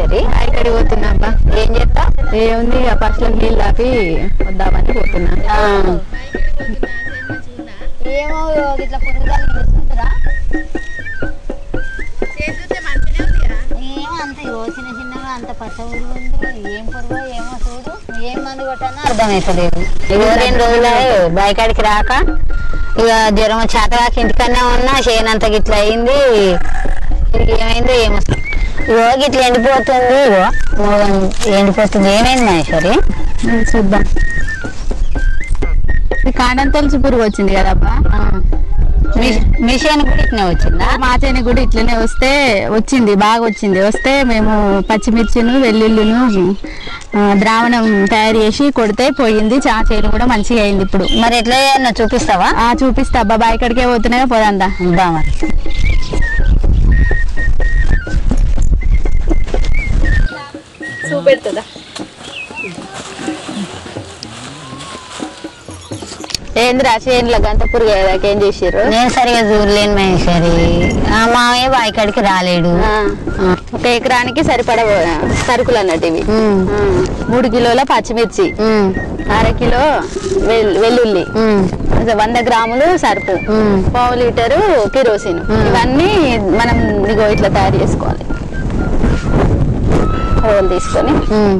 మహేశ్వరి ఇక్కడికి పోతున్నా అబ్బా ఏం చేస్తా ఏముంది ఇక పశువులకు నీళ్ళు ఆపి వద్దామని పోతున్నా ఏమో ఇట్లా పురుగులు చూస్తురా ఏమో అంత ఇగో చిన్న చిన్నగా అంత పచ్చ ఊరు ఉంది ఏం పొరుగు ఏమో చూడు ఏం మందు కొట్టానో అర్థమవుతలేదు ఇగో రెండు రోజులు బయకాడికి రాక ఇక జ్వరం చేతగాక ఇంటికన్నా ఉన్నా చేయనంత గిట్ల అయింది ఇక ఏమైందో ఏమో ఇగో గిట్ల ఎండిపోతుంది ఇగో మొత్తం ఎండిపోతుంది ఏమైంది మహేశ్వరి ఉమ్, చూద్దాం ఈ కాండం తొలచి పురుగు వచ్చింది కదా అబ్బా మిషన్ కూడా ఇట్నే వచ్చిందా మా చేని కూడా ఇట్లనే వస్తే వచ్చింది బాగా వచ్చింది వస్తే మేము పచ్చిమిర్చిను వెల్లుల్లిను ఆ, ద్రావణం తయారు చేసి కొడితే పోయింది చా చేను కూడా మంచిగా అయింది ఇప్పుడు మరి ఎట్లా చేయాలో చూపిస్తావా ఆ చూపిస్తా అబ్బా బాయ్ ఇక్కడికే పోతున్నాయో పోదాందా దా మరి చూపెడుతుందా ఏందిరా చేనులో గంట పురుగు అయ్యేదాకా ఏం చేసిర్రు నేను సరిగా చూడలేను మహేశ్వరి ఆ మామయ్య బాయికాడికి రాలేడు ఆ, ఒక ఎకరానికి సరిపడ సరుకులు అన్నట్టు ఇవి ఉమ్, ఆ, మూడు కిలోల పచ్చిమిర్చి ఉమ్, అర కిలో వెల్- వెల్లుల్లి ఉమ్, అసలు వంద గ్రాములు సరుపు ఉమ్. పావు లీటరు కిరోసిన్ మ్మ్. ఇవన్నీ మనం ఇగో ఇట్లా తయారు చేసుకోవాలి రోల్ తీసుకొని ఉమ్.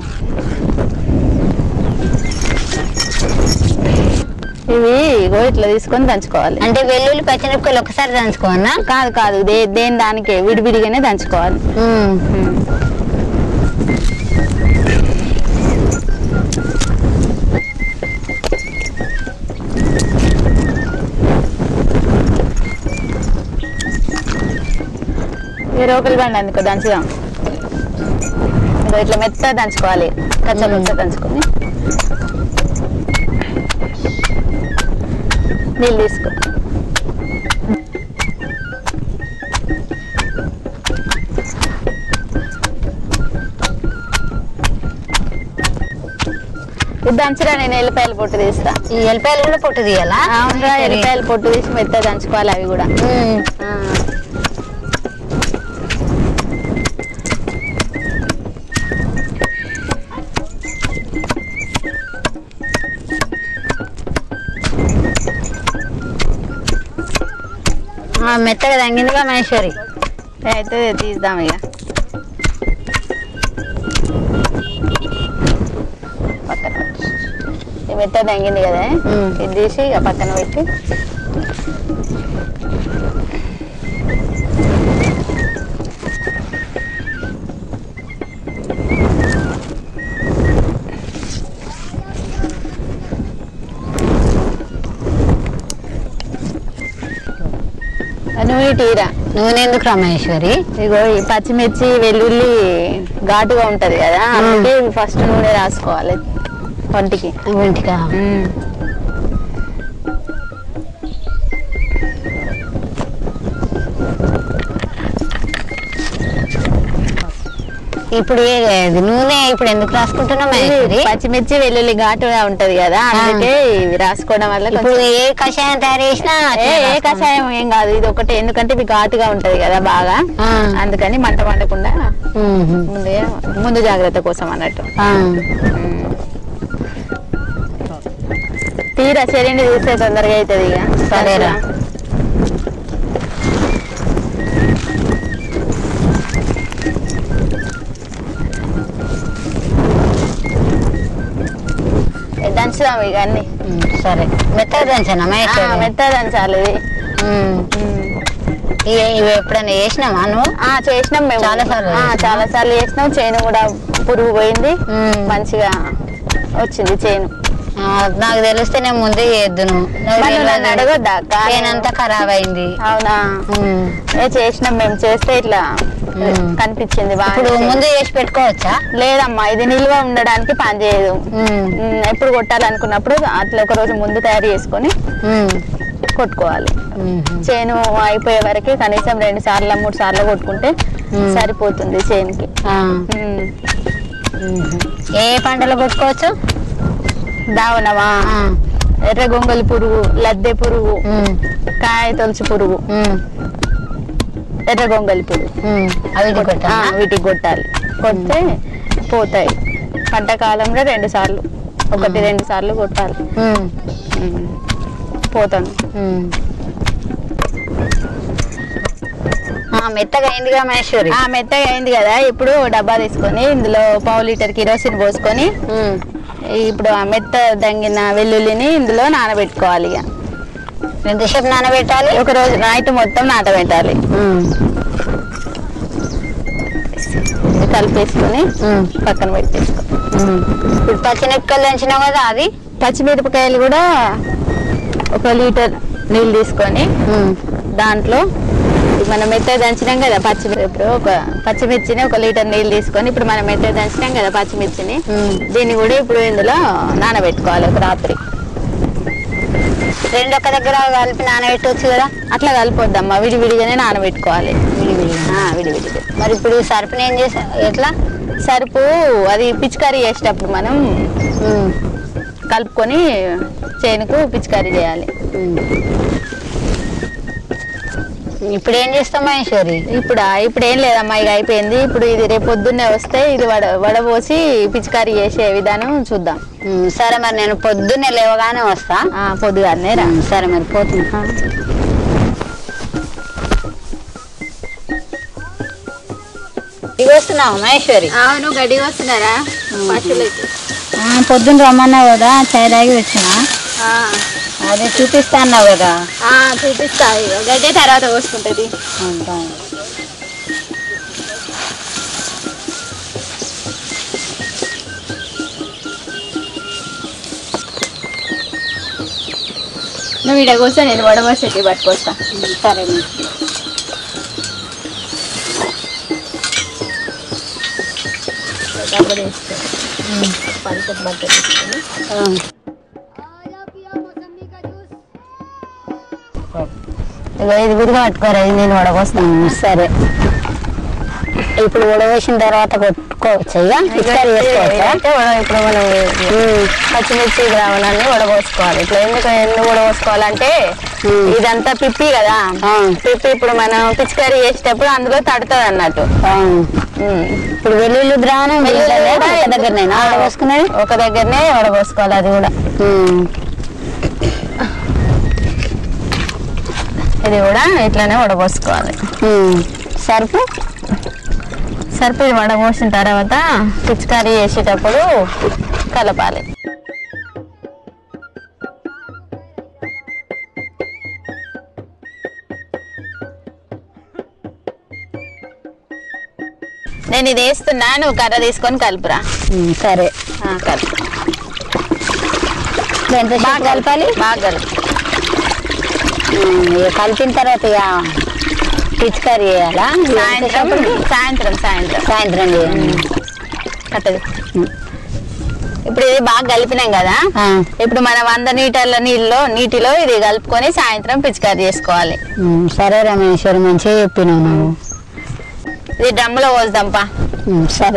ఇవి ఇగో ఇట్లా తీసుకొని దంచుకోవాలి అంటే వెల్లుల్లి పచ్చిమిరపకాయలు ఒకసారి దంచుకోవన్నా కాదు కాదు దే దేని దానికే విడివిడిగానే దంచుకోవాలి ఉమ్. మ్మ్. ఈ రోకలి బండి అందుకో దంచుదాం ఇదో ఇట్లా మెత్తగా దంచుకోవాలి కచ్చా మెత్త దంచుకొని నీళ్ళు తీసుకో ఇది దంచురా నేను ఎల్లిపాయలు పొట్టు తీస్తా ఈ ఎల్లిపాయలు కూడా పొట్టు తీయాలా అవునరా ఎల్లిపాయలు పొట్టు తీసి మెత్తగా దంచుకోవాలి అవి కూడా ఉమ్. ఆ. ఆ, మెత్తగా తగ్గిందిగా మహేశ్వరి అయితే తీద్దాం ఇక పక్కన పెట్టు. ఇది మెత్త తగ్గింది కదా మ్మ్. ఇది తీసి ఇక పక్కన పెట్టి నూనె టీరా నూనె ఎందుకు రా మహేశ్వరి ఇగో ఈ పచ్చిమిర్చి వెల్లుల్లి ఘాటుగా ఉంటది కదా అందుకే ఫస్ట్ నూనె రాసుకోవాలి వంటికి ఒంటికా ఇప్పుడు ఏ- ఇది నూనె ఇప్పుడు ఎందుకు రాసుకుంటున్నాం ఇది మహేశ్వరి పచ్చిమిర్చి వెల్లుల్లి ఘాటుగా ఉంటది కదా అందుకే ఇవి రాసుకోవడం వల్ల ఇప్పుడు కొంచెం ఏ కషాయం తయారు చేసినా ఏ అట్లే ఏ రాసుకోవాలి. కషాయం ఏం కాదు ఇది ఒకటి ఎందుకంటే ఇవి ఘాటుగా ఉంటది కదా బాగా ఆ. అందుకని మంట పండకుండా మ్మ్. ముందే ముందు జాగ్రత్త కోసం అన్నట్టు ఆ. తీరా చెరిండి తీస్తే తొందరగా అవుతుంది ఇక సరేరా. దంచుదాం ఇక అన్ని మ్మ్. సరే మెత్తగా దంచానా ఆ, మహేశ్వరి మెత్తగా దంచాలి ఇది మ్మ్. ఇవి- ఇవి ఎప్పుడైనా చేసినావా నువ్వు ఆ చేసినాం మేము చాలా సార్లు ఆ, చేసినావా? చాలా సార్లు చేసినాం చేను కూడా పురుగు పోయింది మ్మ్. మంచిగా వచ్చింది చేను ఆ, నాకు తెలిస్తే నేను ముందే చేద్దును మరి నువ్వు నన్ను అడగొద్దా అక్క? చేనంతా ఖరాబ్ అయింది అవునా మ్మ్. ఏ చేసినాం మేము చేస్తే ఇట్లా మ్మ్. కనిపించింది ఇప్పుడు బాగా ముందు చేసి పెట్టుకోవచ్చా లేదమ్మా ఇది నిల్వ ఉండడానికి పని చేయదు మ్మ్. మ్మ్, ఎప్పుడు కొట్టాలనుకున్నప్పుడు అట్లా ఒక రోజు ముందు తయారు చేసుకొని మ్మ్. కొట్టుకోవాలి మ్మ్. చేను అయిపోయే వరకు కనీసం రెండు సార్లు మూడు సార్లు కొట్టుకుంటే మ్మ్. సరిపోతుంది చేనుకి ఆ. మ్మ్. మ్మ్. ఏ పంటలు కొట్టుకోవచ్చు దావనమా ఆ. ఎర్ర గొంగలి పురుగు లద్దె పురుగు మ్మ్. కాయ తొలచి పురుగు మ్మ్. ఎర్ర గొంగలి పురుగు మ్మ్. అవి ఆ, కొట్టా వీటికి కొట్టాలి కొడితే పోతాయి పంట కాలంలో రెండు సార్లు ఒకటి రెండు సార్లు కొట్టాలి ఉమ్, ఉమ్. పోతాను ఉమ్. ఆ, మెత్తగా అయిందిగా మహేశ్వరి ఆ మెత్తగా అయింది కదా ఇప్పుడు డబ్బా తీసుకొని ఇందులో పావు లీటర్ కిరోసిన్ పోసుకొని ఉమ్, ఇప్పుడు ఆ మెత్త దంగిన వెల్లుల్లిని ఇందులో నానబెట్టుకోవాలి ఇక ఎంతసేపు నానబెట్టాలి ఒక రోజు నైట్ మొత్తం నానబెట్టాలి ఉమ్, ఇది కలిపేసుకొని ఉమ్, పక్కన పెట్టేసుకో ఉమ్. ఇప్పుడు పచ్చిమిరపకాయలు దంచినావు కదా అది పచ్చిమిరపకాయలు కూడా ఒక లీటర్ నీళ్ళు తీసుకొని ఉమ్, దాంట్లో మనం మెత్తగా దంచినాం కదా పచ్చిమిర్చి ఇప్పుడు ఒక పచ్చిమిర్చిని ఒక లీటర్ నీళ్ళు తీసుకొని ఇప్పుడు మనం మెత్తగా దంచినాం కదా పచ్చిమిర్చిని ఉమ్. దీన్ని కూడా ఇప్పుడు ఇందులో నానబెట్టుకోవాలి ఒక రాత్రి రెండు ఒక్క దగ్గర కలిపి నానబెట్టవచ్చు కదా అట్లా కలిపొద్దమ్మా విడివిడిగానే నానబెట్టుకోవాలి విడివిడిగా ఆ, విడివిడిగా మరి ఇప్పుడు సరుపుని ఏం చేసా ఎట్లా సరుపు అది పిచికారీ చేసేటప్పుడు మనం ఉమ్, కలుపుకొని చేనుకు పిచికారీ చేయాలి ఉమ్. ఇప్పుడు ఏం చేస్తాం మహేశ్వరి ఇప్పుడు ఇప్పుడు ఏం లేదమ్మా ఇక అయిపోయింది ఇప్పుడు ఇది రేపు పొద్దున్నే వస్తే ఇది వడ వడబోసి పిచికారీ చేసే విధానం చూద్దాం ఉమ్, సరే మరి నేను పొద్దున్నే లేవగానే వస్తా ఆ, పొద్దుగానే రా ఉమ్, సరే మరి పోతున్నా ఇవి వస్తున్నావు మహేశ్వరి అవును గడ్డి వస్తున్నారా పశువులకి ఆ, పొద్దున్న రమ్మన్నావు కదా చాయ్ తాగి వచ్చిన అదే చూపిస్తా అన్నావు కదా చూపిస్తా ఇక గడ్డి తర్వాత పోసుకుంటుంది అంతా. నువ్వు ఇక్కడ కూర్చో నేను వడబోసేటి పట్టుకొస్తా ఉమ్, సరే మరి. డబ్బులు వేసుకో పల్సటి బట్ట తీసుకొని ఆ. ఇగో ఇది గుడిగా పట్టుకోరా ఇది నేను వడపోస్తాను సరే ఇప్పుడు వడవేసిన తర్వాత కొట్టుకోవచ్చు ఇక పిచికారీ చేసుకోవచ్చా అయితే వడ- ఇప్పుడు మనం ఉమ్, పచ్చిమిర్చి ద్రావణాన్ని వడబోసుకోవాలి ఇట్లా ఎందుకు ఎందుకు వడబోసుకోవాలంటే ఉమ్. ఇదంతా పిప్పి కదా ఆ, పిప్పి ఇప్పుడు మనం పిచికారీ చేసేటప్పుడు అందులో తడుతుంది అన్నట్టు ఆ. ఉమ్. ఇప్పుడు వెల్లుల్లి ద్రావణం వెల్లుల్లి వెళ్తుందా? కూడా ఒక దగ్గరనేనా వడపోసుకునేది ఒక దగ్గరనే వడబోసుకోవాలి అది కూడా ఉమ్, ఇది కూడా ఇట్లానే వడబోసుకోవాలి ఉమ్. సరుపు సరిపి వడబోసిన తర్వాత పిచికారీ చేసేటప్పుడు కలపాలి నేను ఇది వేస్తున్నా నువ్వు కర్ర తీసుకొని కలుపురా ఉమ్, సరే ఆ, కలుపు ఎంత బాగా కలపాలి బాగా కలుపు ఉమ్, ఇక కలిపిన తర్వాత ఇక పిచికారీ చేయాలా సాయంత్రం సాయంత్రం సాయంత్రం సాయంత్రం చేయాలి కట్టది ఇప్పుడు ఇది బాగా కలిపినాం కదా ఆ, ఇప్పుడు మనం వంద లీటర్ల నీళ్ళలో నీటిలో ఇది కలుపుకొని సాయంత్రం పిచికారీ చేసుకోవాలి ఉమ్, సరే రమేశ్వరి మంచిగా చెప్పినావు నువ్వు ఇది డ్రమ్ములో పోద్దాంపా ఉమ్, సరే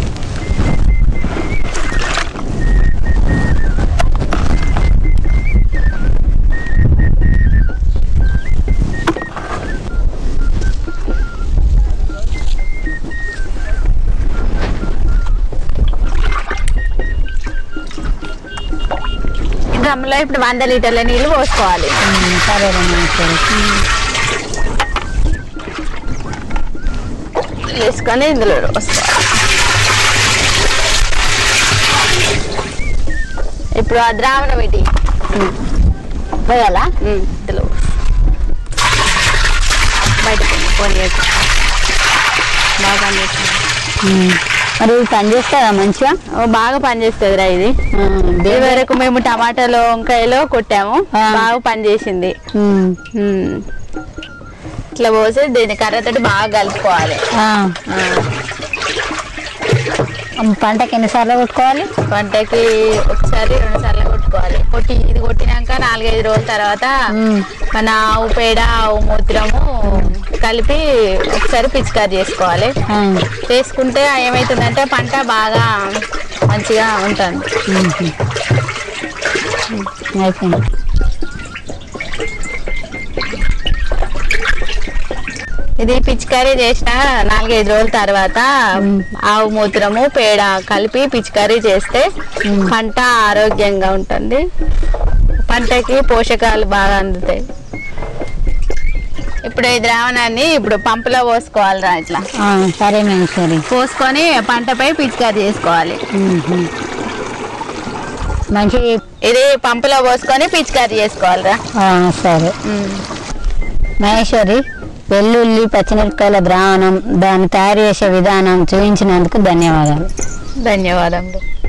డ్రమ్ములో ఇప్పుడు వంద లీటర్ల నీళ్ళు పోసుకోవాలి ఉమ్, సరే రమేశ్వరి వేసుకొని ఇందులో పోసుకోవాలి ఇప్పుడు ఆ ద్రావణం ఇటు పోయాలా ఉమ్, ఇందులో పోసు. బయటకు పోనీ బాగా పనిచేస్తుంది ఉమ్, మరి ఇది పని చేస్తుందా మంచిగా ఓ, బాగా పనిచేస్తుందిరా ఇది ఆ, ఇది దేని- వరకు మేము టమాటాలు వంకాయలు కొట్టాము ఆ. బాగా పనిచేసింది ఉమ్, ఉమ్. ఇట్లా పోసి దీన్ని కర్రతోటి బాగా కలుపుకోవాలి ఆ, ఆ. పంటకి ఎన్నిసార్లు కొట్టుకోవాలి పంటకి ఒకసారి రెండు సార్లు కొట్టుకోవాలి కొట్టి ఇది కొట్టినాక నాలుగైదు రోజుల తర్వాత ఉమ్, మన ఆవు పేడ ఆవు మూత్రము కలిపి ఒకసారి పిచికారి చేసుకోవాలి ఆ, చేసుకుంటే ఏమవుతుందంటే పంట బాగా మంచిగా ఉంటుంది ఉమ్, అయిపోయింది ఇది పిచికారీ చేసిన నాలుగైదు రోజుల తర్వాత ఆవు మూత్రము పేడ కలిపి పిచికారీ చేస్తే పంట ఆరోగ్యంగా ఉంటుంది పంటకి పోషకాలు బాగా అందుతాయి ఇప్పుడు ఈ ద్రావణాన్ని ఇప్పుడు పంపులో పోసుకోవాలిరా ఇట్లా ఆ, సరే మహేశ్వరి పోసుకొని పంటపై పిచికారీ చేసుకోవాలి మ్మ్. మంచి ఇది పంపులో పోసుకొని పిచికారీ చేసుకోవాలిరా ఆ, సరే మహేశ్వరి వెల్లుల్లి పచ్చిమిరపకాయల ద్రావణం దాన్ని తయారు చేసే విధానం చూపించినందుకు ధన్యవాదాలు ధన్యవాదములు